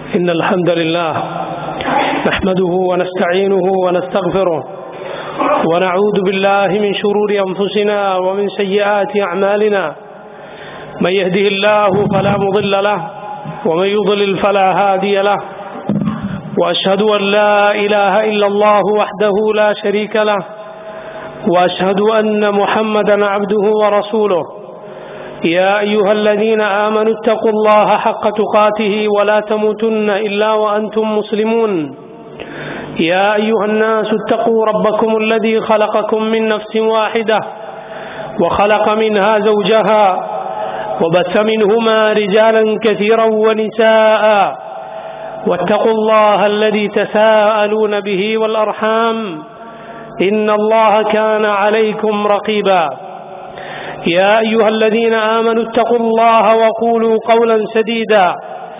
إن الحمد لله نحمده ونستعينه ونستغفره ونعوذ بالله من شرور أنفسنا ومن سيئات أعمالنا من يهده الله فلا مضل له ومن يضلل فلا هادي له وأشهد أن لا إله إلا الله وحده لا شريك له وأشهد أن محمدا عبده ورسوله يا أيها الذين آمنوا اتقوا الله حق تقاته ولا تموتن إلا وأنتم مسلمون يا أيها الناس اتقوا ربكم الذي خلقكم من نفس واحدة وخلق منها زوجها وبث منهما رجالا كثيرا ونساء واتقوا الله الذي تساءلون به والأرحام إن الله كان عليكم رقيبا يا أيها الذين آمنوا اتقوا الله وقولوا قولا سديدا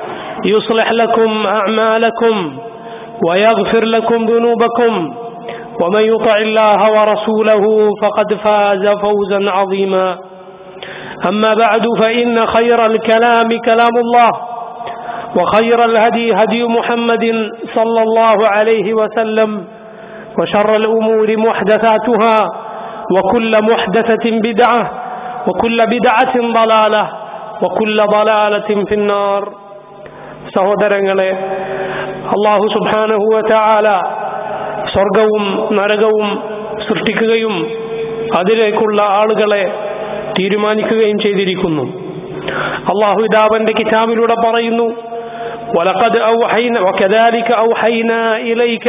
يصلح لكم أعمالكم ويغفر لكم ذنوبكم ومن يطع الله ورسوله فقد فاز فوزا عظيما أما بعد فإن خير الكلام كلام الله وخير الهدي هدي محمد صلى الله عليه وسلم وشر الأمور محدثاتها وكل محدثة بدعة وكل بدعة ضلالة وكل ضلالة في النار സഹോദരങ്ങളെ അള്ളാഹു സുബാനഹുവ ചാല സ്വർഗവും നരകവും സൃഷ്ടിക്കുകയും അതിലേക്കുള്ള ആളുകളെ തീരുമാനിക്കുകയും ചെയ്തിരിക്കുന്നു അള്ളാഹു ഇതാവന്റെ കിതാബിലൂടെ പറയുന്നു ولقد أوحينا وكذلك أوحينا إليك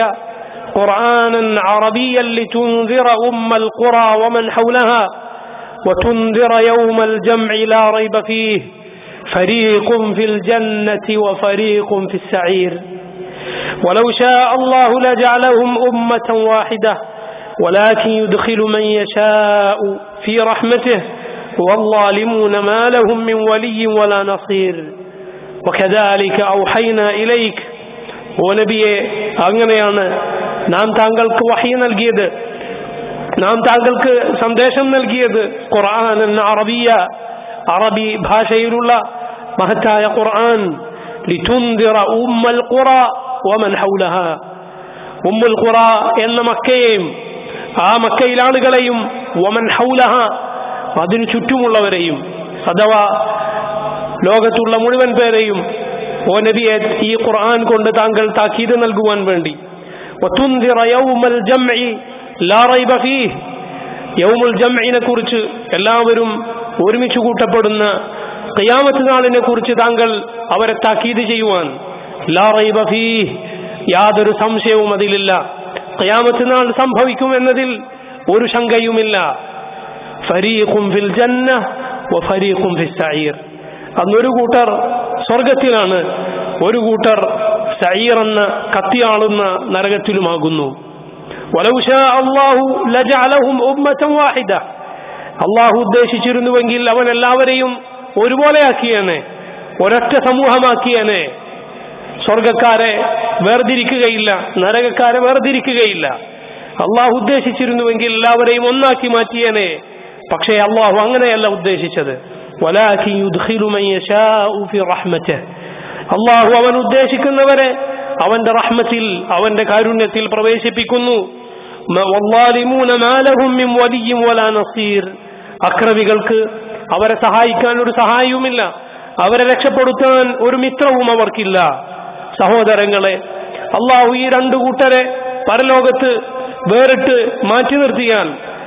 قرآنا عربيا لتنذر أم القرى ومن حولها وتنذر يوم الجمع لا ريب فيه فريق في الجنة وفريق في السعير ولو شاء الله لجعلهم أمة واحدة ولكن يدخل من يشاء في رحمته والظالمون ما لهم من ولي ولا نصير وكذلك أوحينا إليك ونبيه അങ്ങനെയാണ് നാം താങ്കൾക്ക് വഹി നൽകിയത് നാം താങ്കൾക്ക് സന്ദേശം നൽകിയത് ഖുർആൻ എന്ന അറബിയ അറബി ഭാഷയിലുള്ള മഹത്തായ ഖുർആൻ ലിതുൻദിറ ഉമ്മൽ ഖുറ വമൻ ഹൗലഹ ഉമ്മുൽ ഖുറ എന്ന മക്കയെയും ആ മക്കയിൽ ആളുകളെയും വമൻ ഹൗലഹ അതിനു ചുറ്റുമുള്ളവരെയും അഥവാ ലോകത്തുള്ള മുഴുവൻ പേരെയും ഓ നബിയെ ഈ ഖുർആൻ കൊണ്ട് താങ്കൾ താക്കീത് നൽകുവാൻ വേണ്ടി وتنذر يوم الجمع لا ريب فيه യൗമുൽ ജംഇനെ കുറിച്ച് എല്ലാവരും ഒരുമിച്ച് കൂട്ടപ്പെടുന്ന ഖിയാമത്ത് നാളിനെ കുറിച്ച് താങ്കൾ അവരെ താക്കീത് ചെയ്യുവാൻ ലാ റൈബ ഫീഹ് യാതൊരു സംശയവും അതിലില്ല ഖിയാമത്ത് നാൾ സംഭവിക്കും എന്നതിൽ ഒരു ശങ്കയുമില്ല ഫരീഖും ഫിൽ ജന്ന വ ഫരീഖും ഫിസ് സഈർ അന്നൊരു കൂട്ടർ സ്വർഗത്തിലാണ് ഒരു കൂട്ടർ സഈർ എന്ന കത്തിയാളുന്ന നരകത്തിലുമാകുന്നു ولو شاء الله لجعلهم أمة واحدة അള്ളാഹു ഉദ്ദേശിച്ചിരുന്നുവെങ്കിൽ അവൻ എല്ലാവരെയും ഒരുപോലെയാക്കിയേനെ ഒരൊറ്റ സമൂഹമാക്കിയേനെ സ്വർഗക്കാരെ വേർതിരിക്കുകയില്ല നരകക്കാരെ വേർതിരിക്കുകയില്ല അള്ളാഹു ഉദ്ദേശിച്ചിരുന്നുവെങ്കിൽ എല്ലാവരെയും ഒന്നാക്കി മാറ്റിയേനെ പക്ഷേ അള്ളാഹു അങ്ങനെയല്ല ഉദ്ദേശിച്ചത് അള്ളാഹു അവൻ ഉദ്ദേശിക്കുന്നവരെ അവന്റെ റഹ്മത്തിൽ അവന്റെ കാരുണ്യത്തിൽ പ്രവേശിപ്പിക്കുന്നു അക്രമികൾക്ക് അവരെ സഹായിക്കാൻ ഒരു സഹായവുമില്ല അവരെ രക്ഷപ്പെടുത്താൻ ഒരു മിത്രവും അവർക്കില്ല സഹോദരങ്ങളെ അള്ളാഹു ഈ രണ്ടു കൂട്ടരെ പരലോകത്ത് വേറിട്ട് മാറ്റി നിർത്തിയാൽ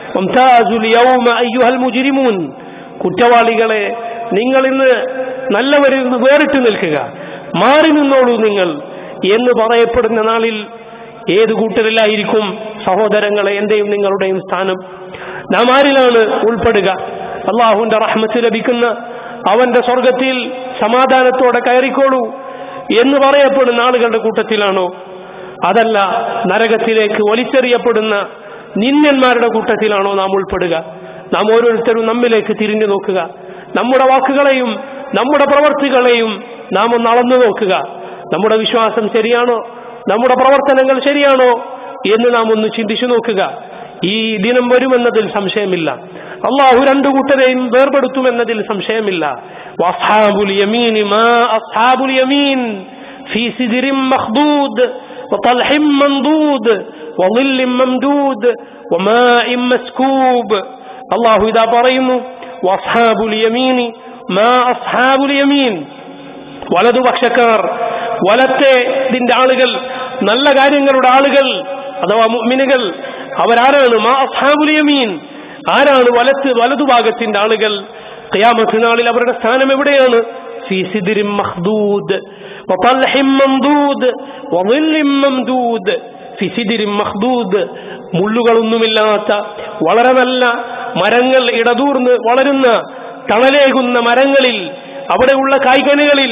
കുറ്റവാളികളെ നിങ്ങൾ ഇന്ന് നല്ലവരിൽ നിന്ന് വേറിട്ട് നിൽക്കുക മാറി നിന്നോളൂ നിങ്ങൾ എന്ന് പറയപ്പെടുന്ന നാളിൽ ഏത് കൂട്ടരിലായിരിക്കും സഹോദരങ്ങളെ എന്റെയും നിങ്ങളുടെയും സ്ഥാനം നാം ആരിലാണ് ഉൾപ്പെടുക അള്ളാഹുവിന്റെ റഹ്മത്ത് ലഭിക്കുന്ന അവന്റെ സ്വർഗത്തിൽ സമാധാനത്തോടെ കയറിക്കോളൂ എന്ന് പറയപ്പെടുന്ന ആളുകളുടെ കൂട്ടത്തിലാണോ അതല്ല നരകത്തിലേക്ക് വലിച്ചെറിയപ്പെടുന്ന നിന്യന്മാരുടെ കൂട്ടത്തിലാണോ നാം ഉൾപ്പെടുക നാം ഓരോരുത്തരും നമ്മിലേക്ക് തിരിഞ്ഞു നോക്കുക നമ്മുടെ വാക്കുകളെയും നമ്മുടെ പ്രവർത്തികളെയും നാം ഒന്ന് അളന്നു നോക്കുക നമ്മുടെ വിശ്വാസം ശരിയാണോ നമ്മുടെ പ്രവർത്തനങ്ങൾ ശരിയാണോ എന്ന് നാം ഒന്ന് ചിന്തിച്ചു നോക്കുക ഈ ദിനം വരുമെന്നതിൽ സംശയമില്ല അള്ളാഹു രണ്ടു കൂട്ടരെയും വേർപെടുത്തുമെന്നതിൽ സംശയമില്ല വഅസ്ഹാബുൽ യമീനി മാ അസ്ഹാബുൽ യമീൻ في سدر مخضود وطلح منضود وظل ممدود وماء مسكوب الله إذا പറയുന്നു وأصحاب اليمين ما أصحاب اليمين വലതുപക്ഷക്കാർ വലത്തെ ഇതിന്റെ ആളുകൾ നല്ല കാര്യങ്ങളുടെ ആളുകൾ അഥവാ മുഅ്മിനുകൾ അവരാരാണ് മാ അസ്ഹാബുൽ യമീൻ ആരാണ് വലത്ത് വലതുഭാഗത്തിന്റെ ആളുകൾ ഖിയാമത്ത് നാളിൽ അവരുടെ സ്ഥാനം എവിടെയാണ് ഫീ സിദ്രിൻ മഖ്ദൂദ് വതൽഹിം മംദൂദ് വളില്ലിം മംദൂദ് ഫീ സിദ്രിൻ മഖ്ദൂദ് മുള്ളുകളൊന്നുമില്ലാത്ത വളരെ നല്ല മരങ്ങൾ ഇടതൂർന്ന് വളരുന്ന തണലേകുന്ന മരങ്ങളിൽ അവിടെയുള്ള കായ്കനികളിൽ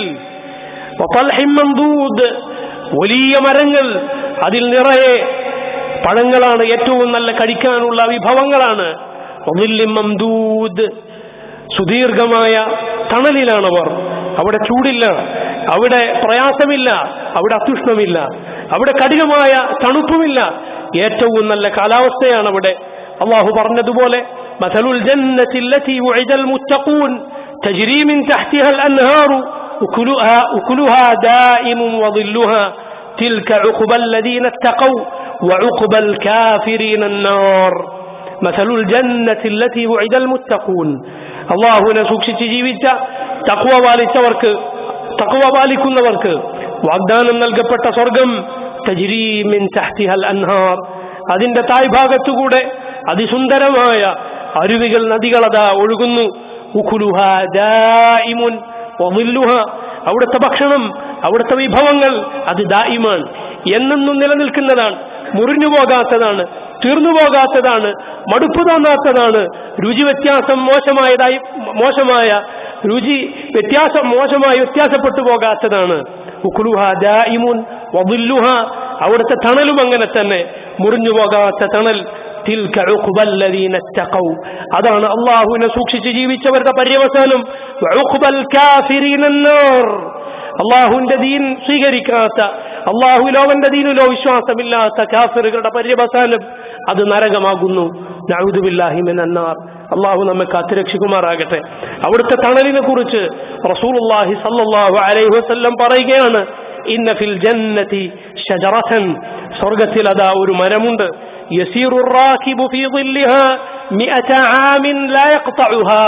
വതൽഹിം മംദൂദ് വലിയ മരങ്ങൾ അതിൽ നിറയെ പഴങ്ങളാണ് ഏറ്റവും നല്ല കഴിക്കാനുള്ള വിഭവങ്ങളാണ് ഒന്നില്ലിം മംദൂദ് സുദീർഘമായ തണലിലാണവർ അവിടെ ചൂടില്ല അവിടെ പ്രയാസമില്ല അവിടെ അത്യുഷ്ണമില്ല അവിടെ കഠിനമായ തണുപ്പുമില്ല ഏറ്റവും നല്ല കാലാവസ്ഥയാണ് അവിടെ അള്ളാഹു പറഞ്ഞതുപോലെ مثل الجنة التي وعد المتقون تجري من تحتها الأنهار أكلها, أكلها دائم وظلها تلك عقبى الذين اتقوا وعقبى الكافرين النار مثل الجنة التي وعد المتقون അള്ളാഹുവിനെ സൂക്ഷിച്ച് ജീവിച്ച തക്വ പാലിച്ചവർക്ക് തക്വ പാലിക്കുന്നവർക്ക് വാഗ്ദാനം നൽകപ്പെട്ട സ്വർഗം തജ്രീമിൻ തഹ്തിഹൽ അൻഹാർ അതിന്റെ തായ്ഭാഗത്തുകൂടെ അതിസുന്ദരമായ അരുവികൾ നദികളതാ ഒഴുകുന്നു ഉഖുലുഹ ദായിമുൻ വദില്ലുഹ അവിടുത്തെ ഭക്ഷണം അവിടുത്തെ വിഭവങ്ങൾ അത് ദായിമാണ് എന്നെന്നും നിലനിൽക്കുന്നതാണ് മുറിഞ്ഞു പോകാത്തതാണ് തീർന്നു പോകാത്തതാണ് മടുപ്പ് തോന്നാത്തതാണ് രുചി വ്യത്യാസം മോശമായതായി മോശമായ രുചി വ്യത്യാസം മോശമായി വ്യത്യാസപ്പെട്ടു പോകാത്തതാണ് ഉഖുലുഹ ദായിമുൻ വദില്ലുഹ അവിടുത്തെ തണലും അങ്ങനെ തന്നെ മുറിഞ്ഞു പോകാത്ത തണൽ തിൽക ഉഖ്ബല്ലദീന തഖൗ അതാണ് അള്ളാഹുവിനെ സൂക്ഷിച്ച് ജീവിച്ചവരുടെ പര്യവസാനം ഉഖ്ബൽ കാഫിരീന നാർ അള്ളാഹുവിന്റെ ദീൻ സ്വീകരിക്കാത്ത അള്ളാഹുവിലോ അവന്റെ ദീനിലോ വിശ്വാസമില്ലാത്ത കാഫിറുകളുടെ പര്യവസാനം അത് നരകമാകുന്നു നഅൂദുബില്ലാഹിമിനാർ അള്ളാഹു നമ്മെ കാത്തുരക്ഷിക്കുമാറാകട്ടെ അവിടുത്തെ തണലിനെ കുറിച്ച് റസൂലുള്ളാഹി സല്ലല്ലാഹു അലൈഹി വസല്ലം പറയുകയാണ് ഇന്ന ഫിൽ ജന്നതി ഷജറതൻ സ്വർഗത്തിൽ അതാ ഒരു മരമുണ്ട് യസീറു الراكب في ظلها مئة عام لا يقطعها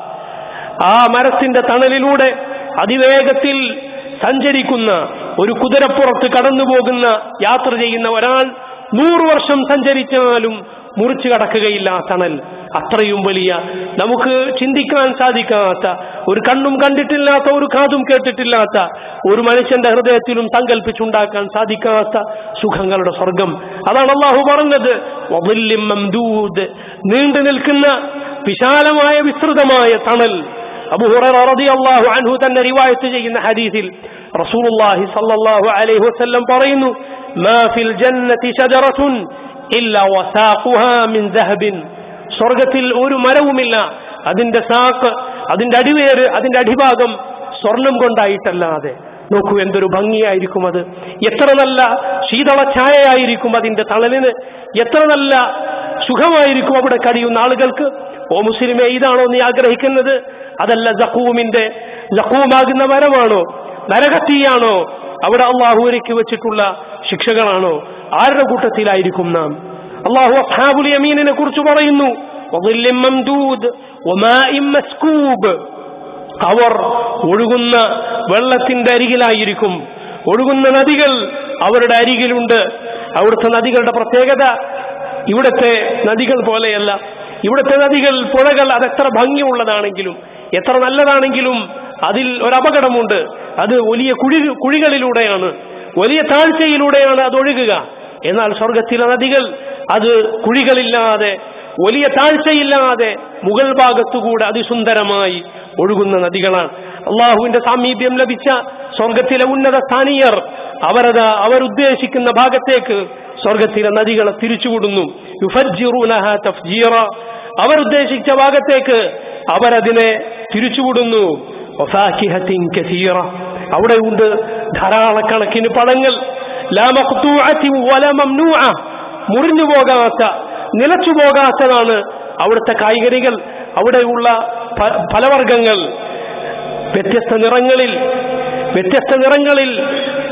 ആ മരത്തിന്റെ തണലിലൂടെ അതിവേഗത്തിൽ സഞ്ചരിക്കുന്ന ഒരു കുതിരപ്പുറത്ത് കടന്നു പോകുന്ന യാത്ര ചെയ്യുന്ന ഒരാൾ നൂറു വർഷം സഞ്ചരിച്ചാലും മുറിച്ചു കടക്കുകയില്ല ആ തണൽ അത്രയും വലിയ നമുക്ക് ചിന്തിക്കാൻ സാധിക്കാത്ത ഒരു കണ്ണും കണ്ടിട്ടില്ലാത്ത ഒരു കാതും കേട്ടിട്ടില്ലാത്ത ഒരു മനുഷ്യന്റെ ഹൃദയത്തിലും സങ്കല്പിച്ചുണ്ടാക്കാൻ സാധിക്കാത്ത സുഖങ്ങളുടെ സ്വർഗം അതാണ് അള്ളാഹു പറഞ്ഞത് വദില്ലിം മംദൂദ് നീണ്ടു നിൽക്കുന്ന വിശാലമായ വിസ്തൃതമായ തണൽ അബു ഹുറൈറ റളിയല്ലാഹു അൻഹു തന്നെ റിവായത്ത് ചെയ്യുന്ന ഹദീസിൽ റസൂലുള്ളാഹി സ്വല്ലല്ലാഹു അലൈഹി വസല്ലം പറയുന്നു മാ ഫിൽ ജന്നതി ഷജറത്തുൻ ഇല്ല വസാഖുഹാ മിൻ ദഹബിൻ സ്വർഗത്തിൽ ഒരു മരവുമില്ല അതിന്റെ സാക്ക് അതിന്റെ അടിവേര് അതിന്റെ അടിഭാഗം സ്വർണം കൊണ്ടായിട്ടല്ലാതെ നോക്കൂ എന്തൊരു ഭംഗിയായിരിക്കും അത് എത്ര നല്ല ശീതള ഛായയായിരിക്കും അതിന്റെ തണലിന് എത്ര നല്ല സുഖമായിരിക്കും അവിടെ കഴിയുന്ന ആളുകൾക്ക് ഓ മുസ്ലിമെ ഇതാണോ നീ ആഗ്രഹിക്കുന്നത് അതല്ല ജക്കൂമിന്റെ ജക്കൂമാകുന്ന മരമാണോ നരകത്തീയാണോ അവിടെ അള്ളാഹു ഒരുക്കി വെച്ചിട്ടുള്ള ശിക്ഷകളാണോ ആരുടെ കൂട്ടത്തിലായിരിക്കും നാം അള്ളാഹു അസ്ഹാബുൽ യമീനിനെ കുറിച്ച് പറയുന്നു وظل ممدود وماء مسكوب അവർ ഒഴുകുന്ന വെള്ളത്തിന്റെ അരികിലായിരിക്കും ഒഴുകുന്ന നദികൾ അവരുടെ അരികിലുണ്ട് അവിടുത്തെ നദികളുടെ പ്രത്യേകത ഇവിടുത്തെ നദികൾ പോലെയല്ല ഇവിടുത്തെ നദികൾ പുഴകൾ അതെത്ര ഭംഗിയുള്ളതാണെങ്കിലും എത്ര നല്ലതാണെങ്കിലും അതിൽ ഒരു അപകടമുണ്ട് അത് വലിയ കുഴി കുഴികളിലൂടെയാണ് വലിയ താഴ്ചയിലൂടെയാണ് അത് ഒഴുകുക എന്നാൽ സ്വർഗത്തിലെ നദികൾ അത് കുഴികളില്ലാതെ വലിയ താഴ്ചയില്ലാതെ മുകൾ ഭാഗത്തുകൂടെ അതിസുന്ദരമായി ഒഴുകുന്ന നദികളാണ് അള്ളാഹുവിന്റെ സാമീപ്യം ലഭിച്ച സ്വർഗത്തിലെ ഉന്നത സ്ഥാനീയർ അവരത് അവരുദ്ദേശിക്കുന്ന ഭാഗത്തേക്ക് സ്വർഗത്തിലെ നദികളെ തിരിച്ചുവിടുന്നു യുഫജ്ജിറൂനഹ തഫ്ജീറ അവരുദ്ദേശിച്ച ഭാഗത്തേക്ക് അവരതിനെ തിരിച്ചുവിടുന്നു വഫാക്കിഹത്തിൻ കസീറ അവിടെ ഉണ്ട് ധാരാളക്കണക്കിന് പഴങ്ങൾ ലാ മഖ്തൂഅത്തിൻ വല മംനൂഅ മുറിഞ്ഞു പോകാത്ത നിലച്ചു പോകാത്തതാണ് അവിടുത്തെ കായികരികൾ അവിടെയുള്ള ഫ- ഫലവർഗങ്ങൾ വ്യത്യസ്ത നിറങ്ങളിൽ വ്യത്യസ്ത നിറങ്ങളിൽ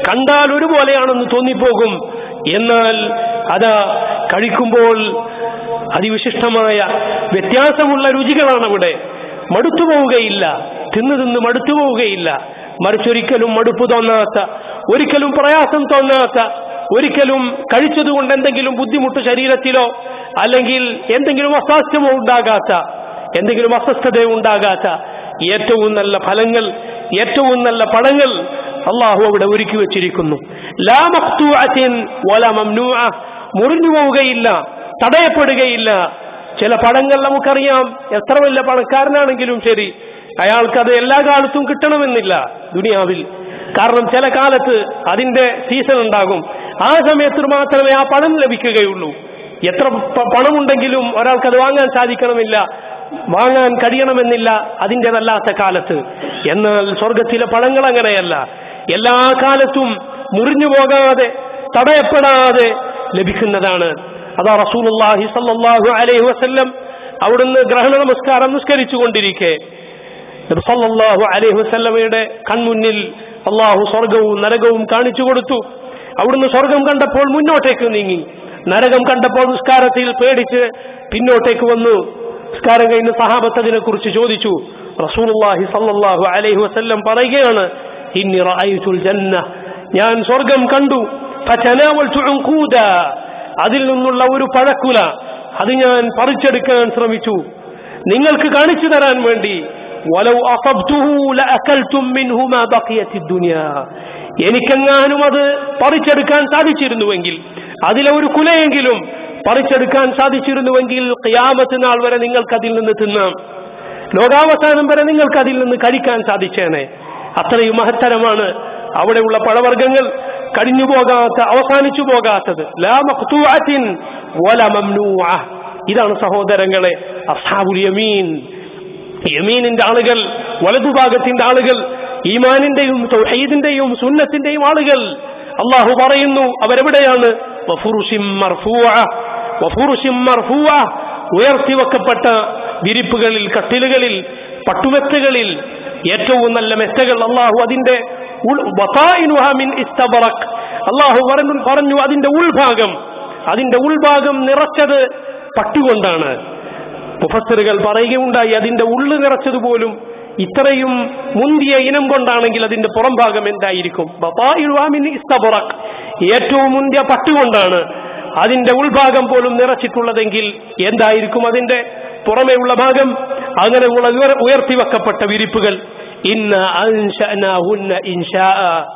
കണ്ടാൽ ഒരുപോലെയാണെന്ന് തോന്നിപ്പോകും എന്നാൽ അത് കഴിക്കുമ്പോൾ അതിവിശിഷ്ടമായ വ്യത്യാസമുള്ള രുചികളാണ് അവിടെ മടുത്തു പോവുകയില്ല തിന്നു തിന്ന് മടുത്തു പോവുകയില്ല മറിച്ചൊരിക്കലും മടുപ്പ് തോന്നാത്ത ഒരിക്കലും പ്രയാസം തോന്നാത്ത ഒരിക്കലും കഴിച്ചതുകൊണ്ട് എന്തെങ്കിലും ബുദ്ധിമുട്ട് ശരീരത്തിലോ അല്ലെങ്കിൽ എന്തെങ്കിലും അസ്വാസ്ഥ്യമോ ഉണ്ടാകാത്ത എന്തെങ്കിലും അസ്വസ്ഥതയോ ഉണ്ടാകാത്ത ഏറ്റവും നല്ല ഫലങ്ങൾ ഏറ്റവും നല്ല പഴങ്ങൾ അള്ളാഹു അവിടെ ഒരുക്കി വെച്ചിരിക്കുന്നു ലാ മഖ്തൂഅത്തിൻ വലാ മംനൂഅ മുറിഞ്ഞു പോവുകയില്ല തടയപ്പെടുകയില്ല ചില പഴങ്ങൾ നമുക്കറിയാം എത്ര വലിയ പണക്കാരനാണെങ്കിലും ശരി അയാൾക്കത് എല്ലാ കാലത്തും കിട്ടണമെന്നില്ല ദുനിയാവിൽ കാരണം ചില കാലത്ത് അതിന്റെ സീസൺ ഉണ്ടാകും ആ സമയത്ത് മാത്രമേ ആ പണം ലഭിക്കുകയുള്ളൂ എത്ര പ- പണമുണ്ടെങ്കിലും ഒരാൾക്കത് വാങ്ങാൻ സാധിക്കണമില്ല വാങ്ങാൻ കഴിയണമെന്നില്ല അതിൻ്റെതല്ലാത്ത കാലത്ത് എന്നാൽ സ്വർഗത്തിലെ പഴങ്ങൾ അങ്ങനെയല്ല എല്ലാ കാലത്തും മുറിഞ്ഞു പോകാതെ തടയപ്പെടാതെ ലഭിക്കുന്നതാണ് അതാ റസൂലുള്ളാഹി സല്ലല്ലാഹു അലൈഹി വസല്ലം അവിടുന്ന് ഗ്രഹണ നമസ്കാരം നിസ്കരിച്ചു കൊണ്ടിരിക്കെ നബി സല്ലല്ലാഹു അലൈഹി വസല്ലമയുടെ കൺമുന്നിൽ അള്ളാഹു സ്വർഗവും നരകവും കാണിച്ചു കൊടുത്തു അവിടുന്ന് സ്വർഗം കണ്ടപ്പോൾ മുന്നോട്ടേക്ക് നീങ്ങി നരകം കണ്ടപ്പോൾ നിസ്കാരത്തിൽ പേടിച്ച് പിന്നോട്ടേക്ക് വന്നു നിസ്കാരം കഴിഞ്ഞ് സഹാബത്ത് അതിനെ കുറിച്ച് ചോദിച്ചു റസൂലുള്ളാഹി സല്ലല്ലാഹു അലൈഹി വസല്ലം പറയുകയാണ് ഇന്നി റഅയ്തുൽ ജന്ന ഞാൻ സ്വർഗം കണ്ടു ഫതനാവൽതു ഉൻകൂദ അതിൽ നിന്നുള്ള ഒരു പഴക്കുല അത് ഞാൻ പറിച്ചെടുക്കാൻ ശ്രമിച്ചു നിങ്ങൾക്ക് കാണിച്ചു തരാൻ വേണ്ടി വലൗ അസബ്തുഹു ലഅകൽതും മിൻഹു മാ ബഖിയത്തി ദുനിയ എനിക്കെങ്ങാനും അത് പറിച്ചെടുക്കാൻ സാധിച്ചിരുന്നുവെങ്കിൽ അതിലെ ഒരു കുലയെങ്കിലും പറിച്ചെടുക്കാൻ സാധിച്ചിരുന്നുവെങ്കിൽ ഖിയാമത്ത് നാൾ വരെ നിങ്ങൾക്ക് അതിൽ നിന്ന് തിന്നാം ലോകാവസാനം വരെ നിങ്ങൾക്ക് അതിൽ നിന്ന് കഴിക്കാൻ സാധിച്ചേനെ അത്രയും മഹത്തരമാണ് അവിടെയുള്ള പഴവർഗ്ഗങ്ങൾ കഴിഞ്ഞു പോകാത്ത അവസാനിച്ചു പോകാത്തത് ലാ മഖ്തൂഅത്തിൻ വല മംനൂഅ ഇതാണ് സഹോദരങ്ങളെ അസ്ഹാബുൽ യമീൻ യമീനിന്റെ ആളുകൾ വലതുഭാഗത്തിന്റെ ആളുകൾ ഈമാനിന്റെയും തൗഹീദിന്റെയും സുന്നത്തിന്റെയും ആളുകൾ അള്ളാഹു പറയുന്നു അവരെവിടെയാണ് വഫുറുഷിം മർഫൂഅ വഫുറുഷിം മർഫൂഅ ഉയർത്തി വെക്കപ്പെട്ട വിരിപ്പുകളിൽ കട്ടിലുകളിൽ പട്ടുമെത്തകളിൽ ഏറ്റവും നല്ല മെത്തകൾ അള്ളാഹു അതിന്റെ ഉൾ- വതാഇനുഹ മിൻ ഇസ്തബറക് അള്ളാഹു പറഞ്ഞു പറഞ്ഞു അതിന്റെ ഉൾഭാഗം അതിന്റെ ഉൾഭാഗം നിറച്ചത് പട്ടുകൊണ്ടാണ് മുഫസ്സറുകൾ പറയുകയുണ്ടായി അതിന്റെ ഉള്ളു നിറച്ചതുപോലും ഇത്രയും മുന്തിയ ഇനം കൊണ്ടാണെങ്കിൽ അതിന്റെ പുറം ഭാഗം എന്തായിരിക്കും ബതാഇനുഹ മിൻ ഇസ്തബറക് ഏറ്റവും മുന്തിയ പട്ടുകൊണ്ടാണ് അതിന്റെ ഉൾഭാഗം പോലും നിറച്ചിട്ടുള്ളതെങ്കിൽ എന്തായിരിക്കും അതിന്റെ പുറമേയുള്ള ഭാഗം അങ്ങനെയുള്ള ഉയർ- ഉയർത്തി വെക്കപ്പെട്ട വിരിപ്പുകൾ ഇന്ന അൻശഅനാഹുന്ന ഇൻശാഅ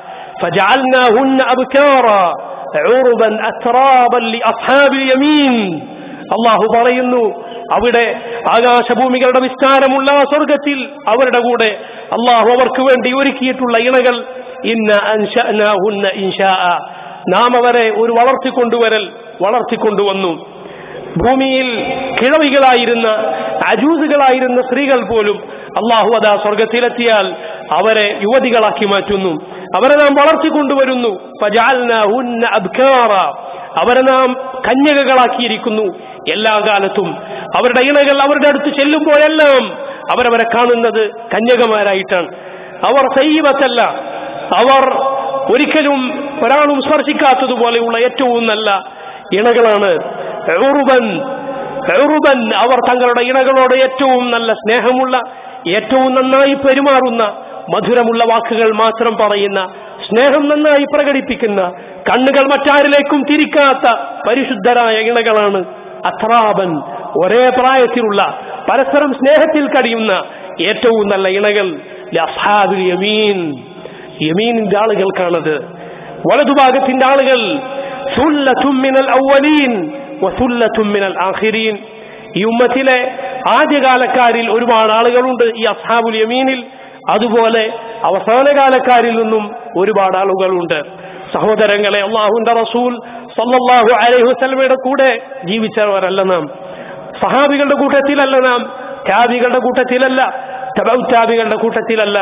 فجعلناهن أبكارا عربا أترابا لأصحاب اليمين അള്ളാഹു പറയുന്നു അവിടെ ആകാശഭൂമികളുടെ വിസ്താരമുള്ള ആ സ്വർഗത്തിൽ അവരുടെ കൂടെ അള്ളാഹു അവർക്ക് വേണ്ടി ഒരുക്കിയിട്ടുള്ള ഇണകൾ ഇന്ന അൻശഅനാഹുന്ന ഇൻശാഅ നാം അവരെ ഒരു വളർത്തിക്കൊണ്ടുവരൽ വളർത്തിക്കൊണ്ടുവന്നു ഭൂമിയിൽ കിഴവികളായിരുന്ന അജൂസുകളായിരുന്ന സ്ത്രീകൾ പോലും അള്ളാഹു അതാ സ്വർഗത്തിലെത്തിയാൽ അവരെ യുവതികളാക്കി മാറ്റുന്നു അവരെ നാം വളർത്തിക്കൊണ്ടുവരുന്നു ഫജഅൽനാഹുന്ന അബ്കാറ. അവരെ നാം കന്യകകളാക്കിയിരിക്കുന്നു എല്ലാ കാലത്തും അവരുടെ ഇണകൾ അവരുടെ അടുത്ത് ചെല്ലുമ്പോഴെല്ലാം അവരവരെ കാണുന്നത് കന്യകമാരായിട്ടാണ് അവർ സൈവത്തല്ല അവർ ഒരിക്കലും ഒരാളും സ്പർശിക്കാത്തതുപോലെയുള്ള ഏറ്റവും നല്ല ഇണകളാണ് ഉറുബൻ ഉറുബൻ അവർ തങ്ങളുടെ ഇണകളോട് ഏറ്റവും നല്ല സ്നേഹമുള്ള ഏറ്റവും നന്നായി പെരുമാറുന്ന മധുരമുള്ള വാക്കുകൾ മാത്രം പറയുന്ന സ്നേഹം നന്നായി പ്രകടിപ്പിക്കുന്ന കണ്ണുകൾ മറ്റാരിലേക്കും തിരിക്കാത്ത പരിശുദ്ധരായ ഇണകളാണ് അത്രാബൻ ഒരേ പ്രായത്തിലുള്ള പരസ്പരം സ്നേഹത്തിൽ കഴിയുന്ന ഏറ്റവും നല്ല ഇണകൾ ലഅസ്ഹാബിൽ യമീൻ യമീനിന്റെ ആളുകൾക്കാണത് വലതുഭാഗത്തിന്റെ ആളുകൾ സുല്ലത്തും മിനൽ അവലീൻ വസുല്ലത്തും മിനൽ ആഖിരീൻ ഈ ഉമ്മത്തിലെ ആദ്യകാലക്കാരിൽ ഒരുപാട് ആളുകളുണ്ട് ഈ അസ്ഹാബുൽ യമീനിൽ അതുപോലെ അവസാനകാലക്കാരിൽ നിന്നും ഒരുപാട് ആളുകളുണ്ട് സഹോദരങ്ങളെ അള്ളാഹുന്റെ റസൂൽ സല്ലല്ലാഹു അലൈഹി വസല്ലമയുടെ കൂടെ ജീവിച്ചവരല്ല നാം സഹാബികളുടെ കൂട്ടത്തിലല്ല നാം ത്യാബികളുടെ കൂട്ടത്തിലല്ല തബൗത്താബികളുടെ കൂട്ടത്തിലല്ല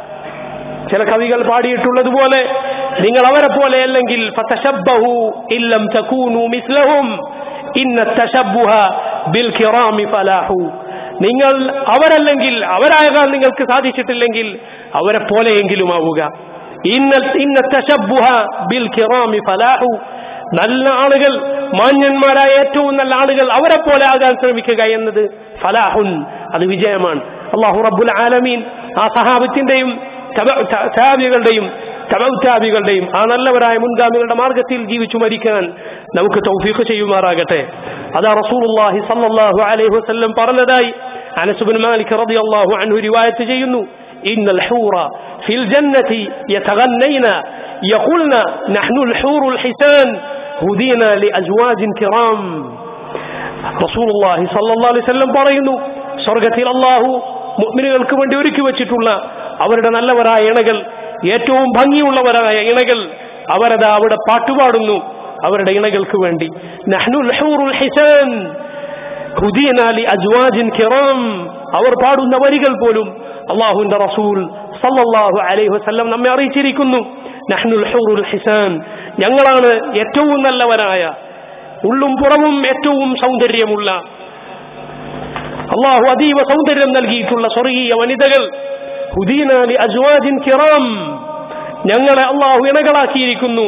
ചില കവികൾ പാടിയിട്ടുള്ളതുപോലെ നിങ്ങൾ അവരെ പോലെ അല്ലെങ്കിൽ ഫതശബ്ബഹു ഇല്ലം തകൂനു മിസ്ലഹും ഇന്ന തശബ്ബുഹ ബിൽ കിറാമി ഫലാഹു നിങ്ങൾ അവരല്ലെങ്കിൽ അവരാകാൻ നിങ്ങൾക്ക് സാധിച്ചിട്ടില്ലെങ്കിൽ അവരെ പോലെയെങ്കിലും ആവുക ഇന്ന ഇന്ന തശബ്ബുഹ ബിൽ കിറാമി ഫലാഹു നല്ല ആളുകൾ മാന്യന്മാരായ ഏറ്റവും നല്ല ആളുകൾ അവരെ പോലെ ആകാൻ ശ്രമിക്കുക എന്നത് ഫലാഹുൻ അത് വിജയമാണ് അള്ളാഹു റബ്ബുൽ ആലമീൻ ആ സഹാബത്തിന്റെയും താബികളുടെയും തമൗതാബികളുടെയും ആ നല്ലവരായ മുൻഗാമികളുടെ മാർഗത്തിൽ ജീവിച്ചു മരിക്കാൻ നമുക്ക് തൗഫീഖ് ചെയ്യുമാറാകട്ടെ അതാ റസൂലുള്ളാഹി സല്ലല്ലാഹു അലൈഹി വസല്ലം പറഞ്ഞതായി അനസ് ബിൻ മാലിക് റളിയല്ലാഹു അൻഹു റിവായത്ത് ചെയ്യുന്നു إن الحور في الجنة يتغنين يقولن نحن الحور الحسان هدينا لأزواج كرام رسول الله صلى الله عليه وسلم പറയുന്നു സ്വർഗത്തിൽ അള്ളാഹു മുഅ്മിനുകൾക്ക് വേണ്ടി ഒരുക്കി വെച്ചിട്ടുള്ള അവരുടെ നല്ലവരായ ഇണകൾ ഏറ്റവും ഭംഗിയുള്ളവരായ ഇണകൾ അവരതാ അവിടെ പാട്ടുപാടുന്നു അവരുടെ ഇണകൾക്ക് വേണ്ടി നഹ്നുൽ ഹൂറുൽ ഹിസാൻ ഹുദീന ലി അജ്വാജിൻ കിറാം അവർ പാടുന്ന വരികൾ പോലും അള്ളാഹുവിന്റെ റസൂൽ സല്ലല്ലാഹു അലൈഹി വസല്ലം നമ്മെ അറിയിച്ചിരിക്കുന്നു നഹ്നുൽ ഹൂറുൽ ഹിസാൻ ഞങ്ങളാണ് ഏറ്റവും നല്ലവരായ ഉള്ളും പുറവും ഏറ്റവും സൗന്ദര്യമുള്ള അള്ളാഹു അതീവ സൗന്ദര്യം നൽകിയിട്ടുള്ള സ്വർഗീയ വനിതകൾ ഹുദീന ലി അജ്വാജിൻ കിറാം ഞങ്ങളെ അള്ളാഹു ഇണകളാക്കിയിരിക്കുന്നു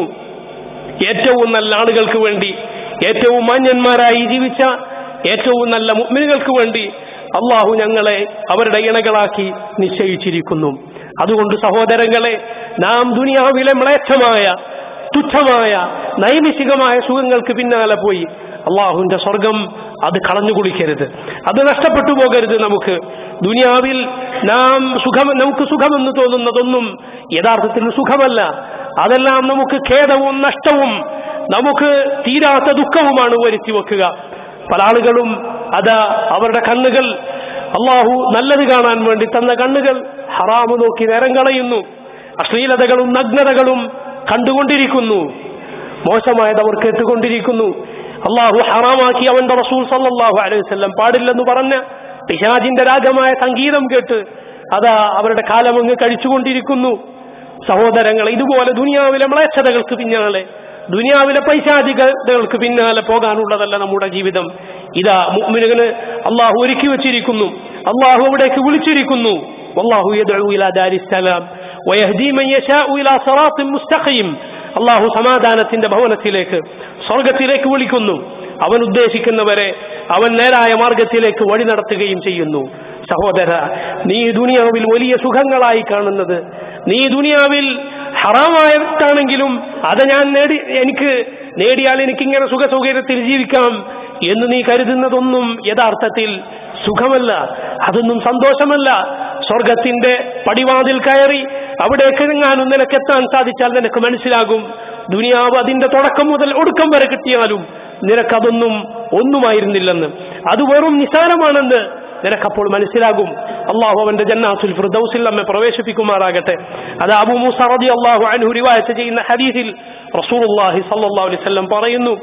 ഏറ്റവും നല്ല ആളുകൾക്ക് വേണ്ടി ഏറ്റവും മാന്യന്മാരായി ജീവിച്ച ഏറ്റവും നല്ല മുഅ്മിനുകൾക്ക് വേണ്ടി അള്ളാഹു ഞങ്ങളെ അവരുടെ ഇണകളാക്കി നിശ്ചയിച്ചിരിക്കുന്നു അതുകൊണ്ട് സഹോദരങ്ങളെ നാം ദുനിയാവിലെ മ്ലേച്ഛമായ തുച്ഛമായ നൈമിഷികമായ സുഖങ്ങൾക്ക് പിന്നാലെ പോയി അള്ളാഹുവിന്റെ സ്വർഗം അത് കളഞ്ഞു കുളിക്കരുത് അത് നഷ്ടപ്പെട്ടു പോകരുത് നമുക്ക് ദുനിയാവിൽ നാം സുഖം നമുക്ക് സുഖമെന്ന് തോന്നുന്നതൊന്നും യഥാർത്ഥത്തിൽ സുഖമല്ല അതെല്ലാം നമുക്ക് ഖേദവും നഷ്ടവും നമുക്ക് തീരാത്ത ദുഃഖവുമാണ് വരുത്തി വെക്കുക പല ആളുകളും അതാ അവരുടെ കണ്ണുകൾ അള്ളാഹു നല്ലത് കാണാൻ വേണ്ടി തന്ന കണ്ണുകൾ ഹറാമ് നോക്കി നേരം കളയുന്നു അശ്ലീലതകളും നഗ്നതകളും കണ്ടുകൊണ്ടിരിക്കുന്നു മോശമായത് അവർ കേട്ടുകൊണ്ടിരിക്കുന്നു അള്ളാഹു ഹറാമാക്കി അവന്റെ റസൂൽ സല്ലല്ലാഹു അലൈഹി വസല്ലം പാടില്ലെന്ന് പറഞ്ഞ പിശാജിന്റെ രാഗമായ സംഗീതം കേട്ട് അതാ അവരുടെ കാലമങ്ങ് കഴിച്ചുകൊണ്ടിരിക്കുന്നു സഹോദരങ്ങൾ ഇതുപോലെ ദുനിയാവിലെ മ്ലേച്ഛതകൾക്ക് പിന്നാലെ ദുനിയാവിലെ പൈശാചികതകൾക്ക് പിന്നാലെ പോകാനുള്ളതല്ല നമ്മുടെ ജീവിതം ഇതാ മുഅ്മിനുകൾ അള്ളാഹു ഒരുക്കി വെച്ചിരിക്കുന്നു അള്ളാഹു അവിടേക്ക് വിളിച്ചിരിക്കുന്നു والله يدعو إلى دار السلام ويهدي من يشاء إلى صراط مستقيم അള്ളാഹു സമാധാനത്തിന്റെ ഭവനത്തിലേക്ക് സ്വർഗത്തിലേക്ക് വിളിക്കുന്നു അവൻ ഉദ്ദേശിക്കുന്നവരെ അവൻ നേരായ മാർഗത്തിലേക്ക് വഴി നടത്തുകയും ചെയ്യുന്നു സഹോദര നീ ദുനിയാവിൽ വലിയ സുഖങ്ങളായി കാണുന്നത് നീ ദുനിയാവിൽ ഹറാമായിട്ടാണെങ്കിലും അത് ഞാൻ നേടി എനിക്ക് നേടിയാൽ എനിക്കിങ്ങനെ സുഖ സൗകര്യത്തിൽ ജീവിക്കാം എന്ന് നീ കരുതുന്നതൊന്നും യഥാർത്ഥത്തിൽ സുഖമല്ല അതൊന്നും സന്തോഷമല്ല സ്വർഗത്തിന്റെ പടിവാതിൽ കയറി അവിടേക്ക് എങ്ങാനും നിനക്കെത്താൻ സാധിച്ചാൽ നിനക്ക് മനസ്സിലാകും ദുനിയാവ് അതിന്റെ തുടക്കം മുതൽ ഒടുക്കം വരെ കിട്ടിയാലും നിനക്കതൊന്നും ഒന്നുമായിരുന്നില്ലെന്ന് അത് വെറും നിസാരമാണെന്ന് നിനക്കപ്പോൾ മനസ്സിലാകും അള്ളാഹു അവന്റെ ജന്നാസുൽ ഫിർദൌസിൽ നമ്മെ പ്രവേശിപ്പിക്കുമാറാകട്ടെ അത് അബു മൂസ റതി അള്ളാഹു അൻഹു റിവായത്ത് ചെയ്യുന്ന ഹദീസിൽ റസൂലുള്ളാഹി സല്ലല്ലാഹു അലൈഹി വസല്ലം പറയുന്നു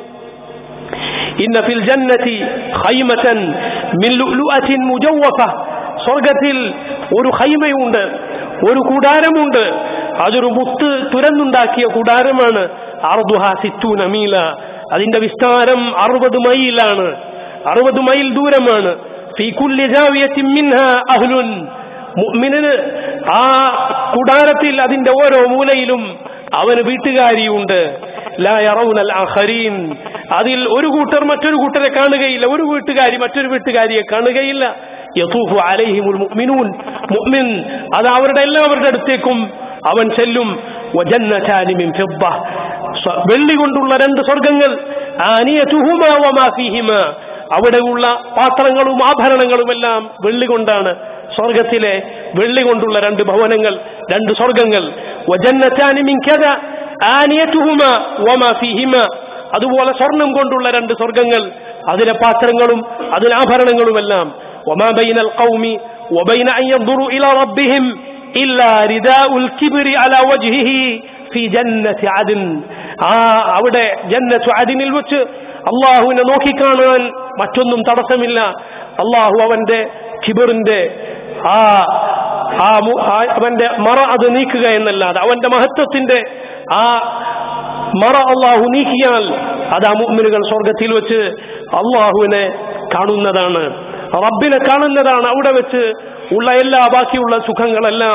ഇന്ന ഫിൽ ജന്നതി ഖൈമതൻ മിൻ ലുഅ്ലുഅത്തിൻ മുജവ്വഫ സ്വർഗത്തിൽ ഒരു ഖൈമയുണ്ട് ഒരു കൂടാരമുണ്ട് അതൊരു മുത്ത് തുരന്നുണ്ടാക്കിയ കൂടാരമാണ് അർദുഹ സിത്തൂന മീല അതിന്റെ വിസ്താരം അറുപത് മൈലാണ് അറുപത് മൈൽ ദൂരമാണ് ഫീ കുല്ലി ജാവിയത്തിൻ മിൻഹ അഹ്ലുൻ മുഅ്മിനിന് ആ കൂടാരത്തിൽ അതിന്റെ ഓരോ മൂലയിലും അവന് വീട്ടുകാരിയുണ്ട് ലാ യറൗനൽ ആഖരീൻ അതിൽ ഒരു കൂട്ടർ മറ്റൊരു കൂട്ടരെ കാണുകയില്ല ഒരു വീട്ടുകാരി മറ്റൊരു വീട്ടുകാരിയെ കാണുകയില്ല യതൂഫു അലൈഹിമുൽ മുഅ്മിനൂൻ മുഅ്മിൻ അത് അവരുടെ എല്ലാവരുടെ അടുത്തേക്കും അവൻ ചെല്ലും വജന്നതാനി മിൻ ഫിദ്ദ വെള്ളി കൊണ്ടുള്ള രണ്ട് സ്വർഗ്ഗങ്ങൾ ആനിയതുഹുമാ വമാ ഫീഹിമാ അവിടെയുള്ള പാത്രങ്ങളും ആഭരണങ്ങളും എല്ലാം വെള്ളി കൊണ്ടാണ് സ്വർഗത്തിലെ വെള്ളി കൊണ്ടുള്ള രണ്ട് ഭവനങ്ങൾ രണ്ട് സ്വർഗങ്ങൾ വജന്നതാനി മിൻ കദ ആനിയതുഹുമാ വമാ ഫീഹിമാ അതുപോലെ സ്വർണം കൊണ്ടുള്ള രണ്ട് സ്വർഗങ്ങൾ അതിലെ പാത്രങ്ങളും അതിലെ ആഭരണങ്ങളുമെല്ലാം وما بين القوم وبين أن ينظروا إلى ربهم إلا رداء الكبر على وجهه في جنة عدن ആ അവിടെ ജന്നത്തു അദിനിൽ വെച്ച് അള്ളാഹുവിനെ നോക്കിക്കാണാൻ മറ്റൊന്നും തടസ്സമില്ല അള്ളാഹു അവന്റെ കിബറിന്റെ ആ ആ മു- ആ അവന്റെ മറ അത് നീക്കുക എന്നല്ലാതെ അവന്റെ മഹത്വത്തിന്റെ ആ മറ അള്ളാഹു നീക്കിയാൽ അത് ആ മുഅ്മിനുകൾ സ്വർഗത്തിൽ വെച്ച് അള്ളാഹുവിനെ കാണുന്നതാണ് റബ്ബിനെ കാണുന്നതാണ് അവിടെ വെച്ച് ഉള്ള എല്ലാ ബാക്കിയുള്ള സുഖങ്ങളെല്ലാം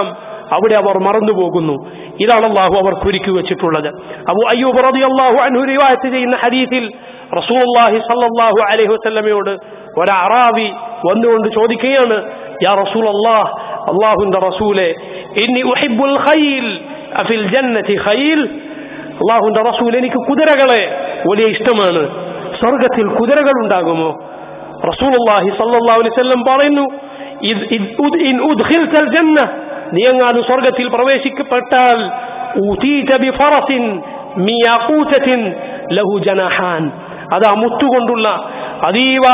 അവിടെ അവർ മറന്നു പോകുന്നു ഇതാണ് അള്ളാഹു അവർക്ക് ഒരുക്കി വെച്ചിട്ടുള്ളത് അബു അയ്യൂബ് റളിയല്ലാഹു അൻഹു റിവായത്ത് ചെയ്യുന്ന ഹദീസിൽ റസൂലുള്ളാഹി സല്ലല്ലാഹു അലൈഹി വസല്ലമയോട് ഒരു അറാബി വന്നുകൊണ്ട് ചോദിക്കുകയാണ് യാ റസൂലല്ലാഹ് അള്ളാഹുവിന്റെ റസൂലെ ഇന്നി ഉഹിബ്ബുൽ ഖൈൽ അഫിൽ ജന്നതി ഖൈൽ അള്ളാഹുവിന്റെ റസൂൽ എനിക്ക് കുതിരകളെ വലിയ ഇഷ്ടമാണ് സ്വർഗത്തിൽ കുതിരകൾ ഉണ്ടാകുമോ റസൂലുള്ളാഹി സല്ലല്ലാഹു അലൈഹി വസല്ലം പറയുന്നു ഇദ് ഇദ് ഉദ് ഇൻ ഉദ്ഖിൽതൽ ജന്ന നീ എങ്ങാനും സ്വർഗത്തിൽ പ്രവേശിക്കപ്പെട്ടാൽ ഊതീത ബിഫറസിൻ മിയാഖൂതത്തിൻ ലഹു ജനഹാൻ അതാ മുത്തുകൊണ്ടുള്ള അതീവ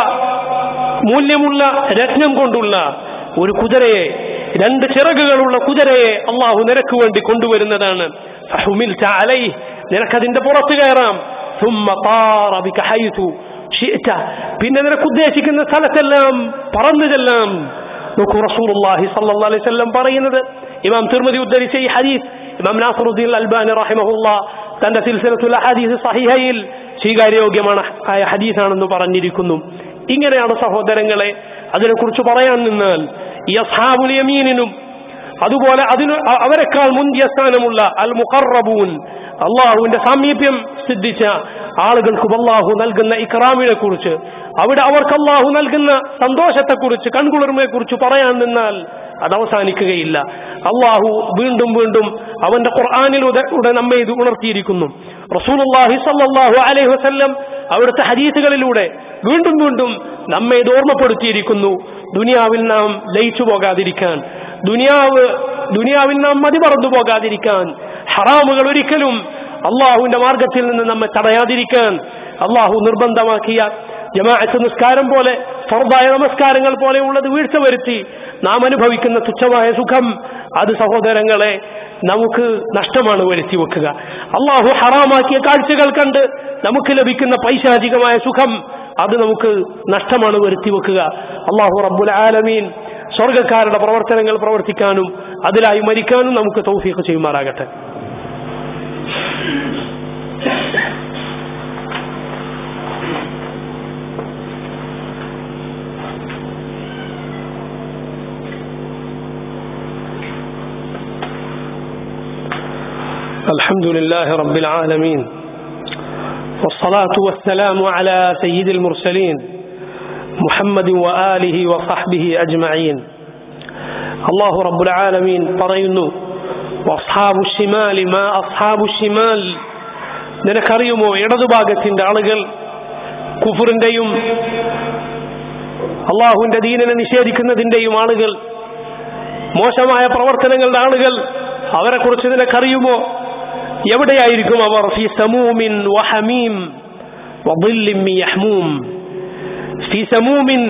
മൂല്യമുള്ള രത്നം കൊണ്ടുള്ള ഒരു കുതിരയെ രണ്ട് ചിറകുകളുള്ള കുതിരയെ അള്ളാഹു നിനക്ക് വേണ്ടി കൊണ്ടുവരുന്നതാണ് ഫഹുമിൽത അലൈഹ് നിനക്കതിന്റെ പുറത്ത് കയറാം ثم طار بك حيث شئت പിന്നെ നിനക്ക് ഉദ്ദേശിക്കുന്ന സ്ഥലത്തെല്ലാം പറന്നു ചെല്ലാം നോക്കൂ റസൂലുള്ളാഹി സ്വല്ലല്ലാഹു അലൈഹി വസല്ലം പറയുന്നത് ഇമാം തിർമിദി ഉദ്ധരിച്ച ഈ ഹദീസ് ഇമാം നാസറുദ്ദീൻ അൽബാനി റഹിമഹുല്ലാ തന്റെ സിൽസിലത്തുൽ ഹദീസ് സഹിഹയിൽ സ്വീകാര്യോഗ്യമാണ് ആയ ഹദീസാണെന്ന് പറഞ്ഞിരിക്കുന്നു ഇങ്ങനെയാണ് സഹോദരങ്ങളെ അതിനെക്കുറിച്ച് പറയാൻ നിന്നാൽ ഈ അസ്ഹാബുൽ യമീനിനും അതുപോലെ അതിന് അ- അവരെക്കാൾ മുന്തിയ സ്ഥാനമുള്ള അൽ മുഖറബൂൻ അള്ളാഹുവിന്റെ സാമീപ്യം സിദ്ധിച്ച ആളുകൾക്കും അള്ളാഹു നൽകുന്ന ഇക്രാമിനെ കുറിച്ച് അവിടെ അവർക്ക് അള്ളാഹു നൽകുന്ന സന്തോഷത്തെക്കുറിച്ച് കൺകുളിർമയെക്കുറിച്ച് പറയാൻ നിന്നാൽ അത് അവസാനിക്കുകയില്ല അള്ളാഹു വീണ്ടും വീണ്ടും അവന്റെ ഖുർആാനിലൂടെ ഉടെ നമ്മെ ഇത് ഉണർത്തിയിരിക്കുന്നു റസൂലുള്ളാഹി സല്ലല്ലാഹു അലൈഹി വസല്ലം അവിടുത്തെ ഹദീസുകളിലൂടെ വീണ്ടും വീണ്ടും നമ്മെ ഇത് ഓർമ്മപ്പെടുത്തിയിരിക്കുന്നു ദുനിയാവിൽ നാം ലയിച്ചു പോകാതിരിക്കാൻ ദുനിയാവ് ദുനിയാവിൽ നാം മതി മറന്നു പോകാതിരിക്കാൻ ഹറാമുകൾ ഒരിക്കലും അള്ളാഹുവിന്റെ മാർഗത്തിൽ നിന്ന് നമ്മെ തടയാതിരിക്കാൻ അള്ളാഹു നിർബന്ധമാക്കിയ ജമാഅത്ത് നിസ്കാരം പോലെ ഫർദായ നമസ്കാരങ്ങൾ പോലെയുള്ളത് വീഴ്ച വരുത്തി നാം അനുഭവിക്കുന്ന തുച്ഛമായ സുഖം അത് സഹോദരങ്ങളെ നമുക്ക് നഷ്ടമാണ് വരുത്തി വെക്കുക അള്ളാഹു ഹറാമാക്കിയ കാഴ്ചകൾ കണ്ട് നമുക്ക് ലഭിക്കുന്ന പൈശാചികമായ സുഖം അത് നമുക്ക് നഷ്ടമാണ് വരുത്തി വെക്കുക അള്ളാഹു റബ്ബുൽ ആലമീൻ സ്വർഗക്കാരുടെ പ്രവർത്തനങ്ങൾ പ്രവർത്തിക്കാനും അതിലായി മരിക്കാനും നമുക്ക് തൗഫീഖ് ചെയ്യുമാറാകട്ടെ الحمد لله رب العالمين والصلاة والسلام على سيد المرسلين محمد وآله وصحبه أجمعين الله رب العالمين പറയുന്നു وأصحاب الشمال ما أصحاب الشمال നിനക്കറിയുമോ ഇടതുഭാഗത്തിന്റെ ആളുകൾ കുഫറിന്റെയും അള്ളാഹുവിന്റെ ദീനിനെ നിഷേധിക്കുന്നതിന്റെയും ആളുകൾ മോശമായ പ്രവർത്തനങ്ങളുടെ ആളുകൾ അവരെ കുറിച്ച് നിനക്കറിയുമോ എവിടെയായിരിക്കും അവർ ഫി സമൂമിൻ വഹമീം വദില്ലിൻ മിൻ യഹ്മൂം ഫി സമൂമിൻ